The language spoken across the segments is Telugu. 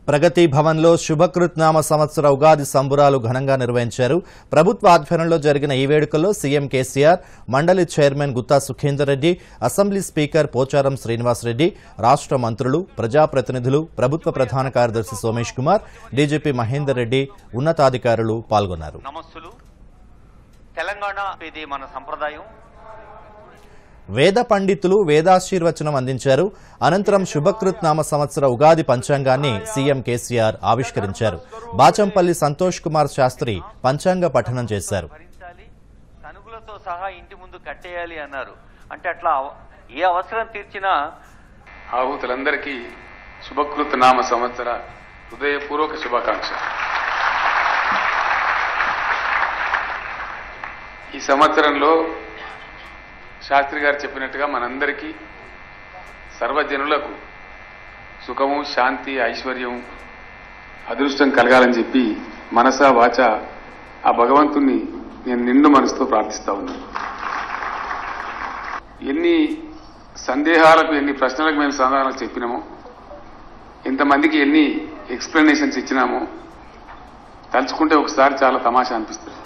ప్రగతి భవన్లో శుభకృత్నామ సంవత్సర ఉగాది సంబురాలు ఘనంగా నిర్వహించారు ప్రభుత్వ ఆధ్వర్యంలో జరిగిన ఈ వేడుకల్లో సీఎం కేసీఆర్ మండలి chairman Gutta Sukhender Reddy assembly speaker Pocharam Srinivasa Reddy రాష్ట్ర మంత్రులు ప్రజాప్రతినిధులు ప్రభుత్వ ప్రధాన కార్యదర్శి సోమేష్ కుమార్ డీజీపీ మహేందర్ రెడ్డి ఉన్నతాధికారులు పాల్గొన్నారు నమస్సులు తెలంగాణ ఇది మన సంప్రదాయం వేద పండితులు వేదాశీర్వచనం అందించారు అనంతరం శుభకృత్ నామ సంవత్సర ఉగాది పంచాంగాన్ని సీఎం కేసీఆర్ ఆవిష్కరించారు బాచంపల్లి సంతోష్ కుమార్ శాస్త్రి పంచాంగ పఠనం చేశారు భరించాలి తనుగులతో సహా ఇంటి ముందు కట్టేయాలి అన్నారు అంటే అట్లా అవ- ఏ అవసరం తీర్చినా ఆహుతులందరికీ శుభకృత నామ సంవత్సర హృదయపూర్వక శుభాకాంక్ష ఈ సంవత్సరంలో శాస్త్రి గారు చెప్పినట్టుగా మనందరికీ సర్వజనులకు సుఖము శాంతి ఐశ్వర్యం అదృష్టం కలగాలని చెప్పి మనస వాచ ఆ భగవంతుణ్ణి నేను నిండు మనసుతో ప్రార్థిస్తా ఉన్నాను ఎన్ని సందేహాలకు ఎన్ని ప్రశ్నలకు మేము సమాధానాలు చెప్పినామో ఎంతమందికి ఎన్ని ఎక్స్ప్లెనేషన్స్ ఇచ్చినామో తలుచుకుంటే ఒకసారి చాలా తమాషా అనిపిస్తుంది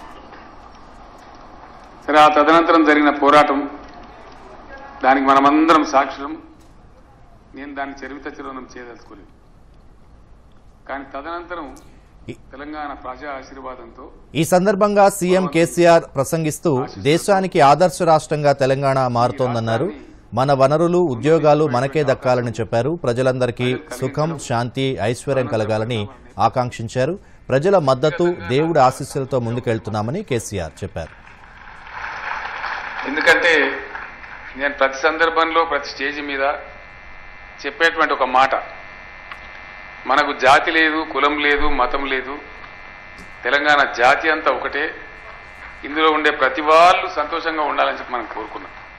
సరే ఆ తదనంతరం జరిగిన పోరాటం దానికి మనమందరం సాక్షులం నేను దాన్ని చరిత్ర చిరునం చేయదలుచుకోలేదు కానీ తదనంతరం తెలంగాణ ప్రజా ఆశీర్వాదంతో ఈ సందర్భంగా సీఎం కేసీఆర్ ప్రసంగిస్తూ దేశానికి ఆదర్శ రాష్ట్రంగా తెలంగాణ మారుతోందన్నారు మన వనరులు ఉద్యోగాలు మనకే దక్కాలని చెప్పారు ప్రజలందరికీ సుఖం శాంతి ఐశ్వర్యం కలగాలని ఆకాంక్షించారు ప్రజల మద్దతు దేవుడి ఆశీస్సులతో ముందుకెళ్తున్నామని కేసీఆర్ చెప్పారు ఎందుకంటే నేను ప్రతి సందర్భంలో ప్రతి స్టేజ్ మీద చెప్పేటువంటి ఒక మాట మనకు జాతి లేదు కులం లేదు మతం లేదు తెలంగాణ జాతి అంతా ఒకటే ఇందులో ఉండే ప్రతి వాళ్ళు సంతోషంగా ఉండాలని చెప్పి మనం కోరుకున్నాం